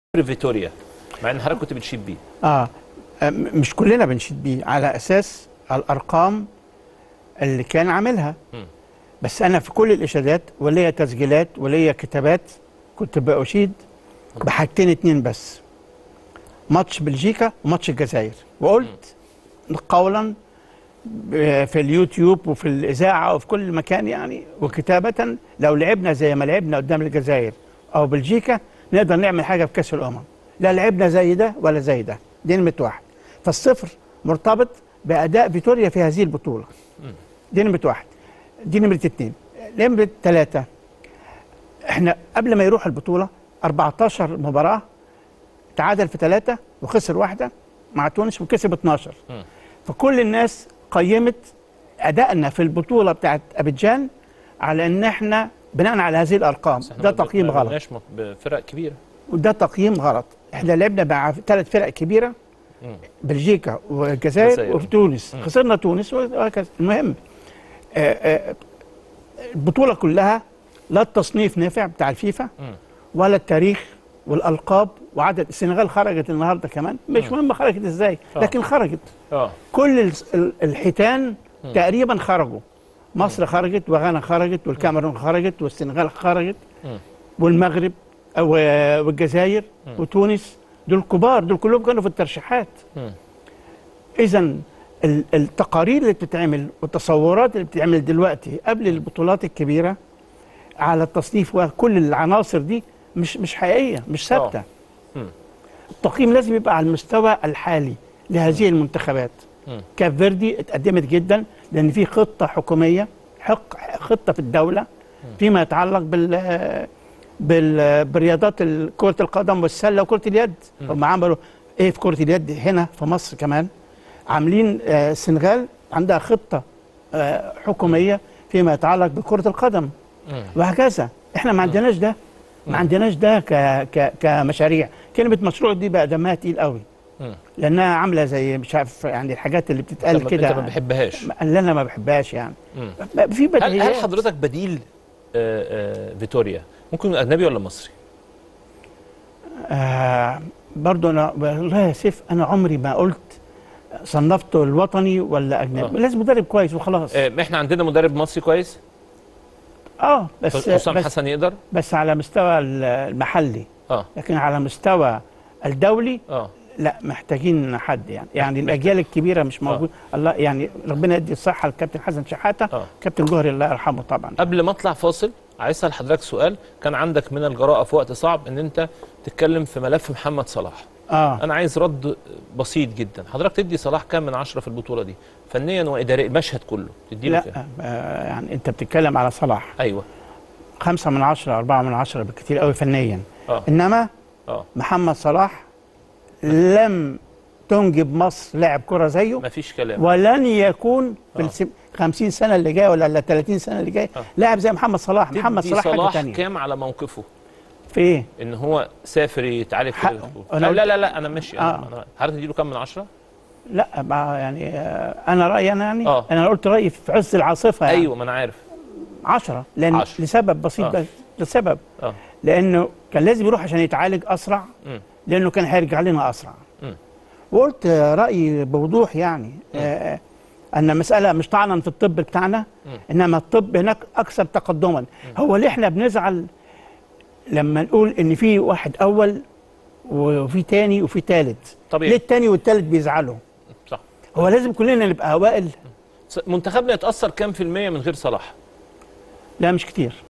فيتوريا مع ان حضرتك كنت بتشيد بيه اه م- مش كلنا بنشيد بيه على اساس الارقام اللي كان عاملها مم. بس انا في كل الاشادات وليا تسجيلات وليا كتابات كنت بأشيد بحاجتين اتنين بس ماتش بلجيكا وماتش الجزائر وقلت قولا ب- في اليوتيوب وفي الاذاعه وفي كل مكان يعني وكتابه لو لعبنا زي ما لعبنا قدام الجزائر او بلجيكا نقدر نعمل حاجه في كاس الامم لا لعبنا زي ده ولا زي ده دي نمره واحد فالصفر مرتبط باداء فيتوريا في هذه البطوله دي نمره واحد دي نمره اتنين نمره ثلاثه احنا قبل ما يروح البطوله 14 مباراه تعادل في ثلاثه وخسر واحده مع تونس وكسب 12 مم. فكل الناس قيمت ادائنا في البطوله بتاعت ابيجان على ان احنا بناء على هذه الارقام بس احنا ده ما- تقييم ما غلط قلناش بفرق كبيره وده تقييم غلط احنا لعبنا مع ثلاث فرق كبيره مم. بلجيكا والجزائر الجزائر. وفي تونس مم. خسرنا تونس وهكذا المهم آه، آه، البطوله كلها لا التصنيف نافع بتاع الفيفا مم. ولا التاريخ والالقاب وعدد السنغال خرجت النهارده كمان مش مم. مهم خرجت ازاي آه. لكن خرجت اه كل ال- ال- الحيتان مم. تقريبا خرجوا مصر خرجت وغانا خرجت والكاميرون خرجت والسنغال خرجت مم. والمغرب أو- والجزائر مم. وتونس دول كبار دول كلهم كانوا في الترشيحات مم. اذا ال- التقارير اللي بتتعمل والتصورات اللي بتتعمل دلوقتي قبل البطولات الكبيره على التصنيف وكل العناصر دي مش مش حقيقيه مش ثابته مم. التقييم لازم يبقى على المستوى الحالي لهذه المنتخبات مم. كاب فيردي اتقدمت جدا لان في خطه حكوميه حق خطه في الدوله فيما يتعلق بال بال برياضات ال- كره القدم والسله وكره اليد مم. هم عملوا ايه في كره اليد هنا في مصر كمان عاملين آه، السنغال عندها خطه آه، حكوميه فيما يتعلق بكره القدم مم. وهكذا احنا ما عندناش ده مم. ما عندناش ده ك ك كمشاريع كلمه مشروع دي بقى دمها تقيل قوي مم. لانها عامله زي مش عارف يعني الحاجات اللي بتتقال انت ما- كده انت ما بحبهاش اللي انا ما بحبهاش يعني مم. في هل بديهيات هل حضرتك بديل آه، آه، فيتوريا ممكن يكون اجنبي ولا مصري؟ آه برضه انا والله يا سيف انا عمري ما قلت صنفته الوطني ولا اجنبي آه. لازم مدرب كويس وخلاص اه, آه، احنا عندنا مدرب مصري كويس آه بس حسام بس, حسن يقدر؟ بس على مستوى المحلي اه لكن على مستوى الدولي اه لا محتاجين حد يعني يعني الاجيال الكبيره مش موجود الله يعني ربنا يدي الصحه للكابتن حسن شحاته اه كابتن جوهري الله يرحمه طبعا قبل ما اطلع فاصل عايز اسال حضرتك سؤال كان عندك من الجراءه في وقت صعب ان انت تتكلم في ملف محمد صلاح اه انا عايز رد بسيط جدا حضرتك تدي صلاح كام من عشرة في البطوله دي فنيا واداريا المشهد كله تديله لا كام آه يعني انت بتتكلم على صلاح ايوه خمسة من عشرة أربعة من عشرة بالكثير قوي فنيا اه إنما اه محمد صلاح لم تنجب مصر لاعب كرة زيه مفيش كلام ولن يكون في آه. السم- 50 سنة اللي جاية ولا ال 30 سنة اللي جاية آه. لاعب زي محمد صلاح محمد تدي صلاح حاجة صلاح تانية كام على موقفه في إيه؟ ان هو سافر يتعالج في حقه. ليفربول أنا أو قلت- لا لا لا انا ماشي آه. انا أنا- حضرتك تديله كام من عشرة لا ما يعني آه، أنا رأيي أنا يعني آه. أنا قلت رأيي في عز العاصفة يعني ايوه ما انا عارف 10 لأن عشرة. لسبب بسيط آه. بس لسبب اه لأنه كان لازم يروح عشان يتعالج أسرع مم. لأنه كان هيرجع لنا أسرع مم. وقلت آه، رأيي بوضوح يعني آه، أن المسألة مش طعنا في الطب بتاعنا مم. إنما الطب هناك أكثر تقدما هو ليه إحنا بنزعل لما نقول إن في واحد أول وفي تاني وفي تالت ليه طبيعي التاني والتالت بيزعلوا صح هو لازم كلنا نبقى أوائل منتخبنا يتاثر كام في الميه من غير صلاح لا مش كتير